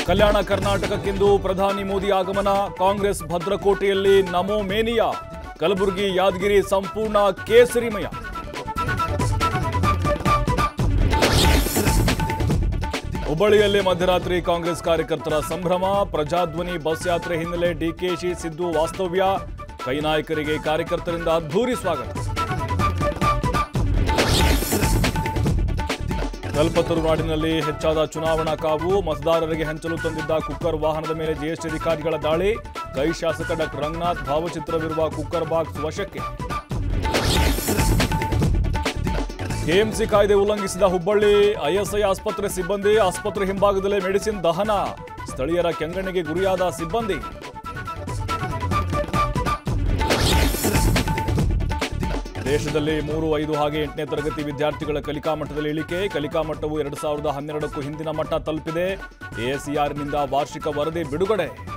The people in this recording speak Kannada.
ಕಲ್ಯಾಣ ಕರ್ನಾಟಕಕ್ಕೆಂದು ಪ್ರಧಾನಿ ಮೋದಿ ಆಗಮನ ಕಾಂಗ್ರೆಸ್ ಭದ್ರಕೋಟೆಯಲ್ಲಿ ನಮೋ ಮೇನಿಯಾ ಕಲಬುರಗಿ ಯಾದಗಿರಿ ಸಂಪೂರ್ಣ ಕೇಸರಿಮಯ ಹುಬ್ಬಳ್ಳಿಯಲ್ಲಿ ಮಧ್ಯರಾತ್ರಿ ಕಾಂಗ್ರೆಸ್ ಕಾರ್ಯಕರ್ತರ ಸಂಭ್ರಮ ಪ್ರಜಾಧ್ವನಿ ಬಸ್ ಯಾತ್ರೆ ಹಿನ್ನೆಲೆ ಡಿಕೆಶಿ ಸಿದ್ದು ವಾಸ್ತವ್ಯ ಕೈ ನಾಯಕರಿಗೆ ಕಾರ್ಯಕರ್ತರಿಂದ ಅದ್ಧೂರಿ ಸ್ವಾಗತ ಕಲ್ಪತರು ನಾಡಿನಲ್ಲಿ ಹೆಚ್ಚಾದ ಚುನಾವಣಾ ಕಾವು ಮತದಾರರಿಗೆ ಹಂಚಲು ತಂದಿದ್ದ ಕುಕ್ಕರ್ ವಾಹನದ ಮೇಲೆ ಜಿಎಸ್ಟಿ ಅಧಿಕಾರಿಗಳ ದಾಳಿ ಕೈ ಶಾಸಕ ಡಾಕ್ಟರ್ ರಂಗನಾಥ್ ಭಾವಚಿತ್ರವಿರುವ ಕುಕ್ಕರ್ ಬಾಕ್ಸ್ ವಶಕ್ಕೆ ಕೆಎಂಸಿ ಕಾಯ್ದೆ ಉಲ್ಲಂಘಿಸಿದ ಹುಬ್ಬಳ್ಳಿ ಐಎಸ್ಐ ಆಸ್ಪತ್ರೆ ಸಿಬ್ಬಂದಿ ಆಸ್ಪತ್ರೆ ಹಿಂಭಾಗದಲ್ಲೇ ಮೆಡಿಸಿನ್ ದಹನ ಸ್ಥಳೀಯರ ಕೆಂಗಣ್ಣಿಗೆ ಗುರಿಯಾದ ಸಿಬ್ಬಂದಿ ದೇಶದಲ್ಲಿ ಮೂರು ಐದು ಹಾಗೆ ಎಂಟನೇ ತರಗತಿ ವಿದ್ಯಾರ್ಥಿಗಳ ಕಲಿಕಾ ಮಟ್ಟದಲ್ಲಿ ಇಳಿಕೆ ಕಲಿಕಾ ಮಟ್ಟವು ಎರಡು ಸಾವಿರದ ಹನ್ನೆರಡಕ್ಕೂ ಹಿಂದಿನ ಮಟ್ಟ ತಲುಪಿದೆ ಎಎಸ್ಇಆರ್ನಿಂದ ವಾರ್ಷಿಕ ವರದಿ ಬಿಡುಗಡೆ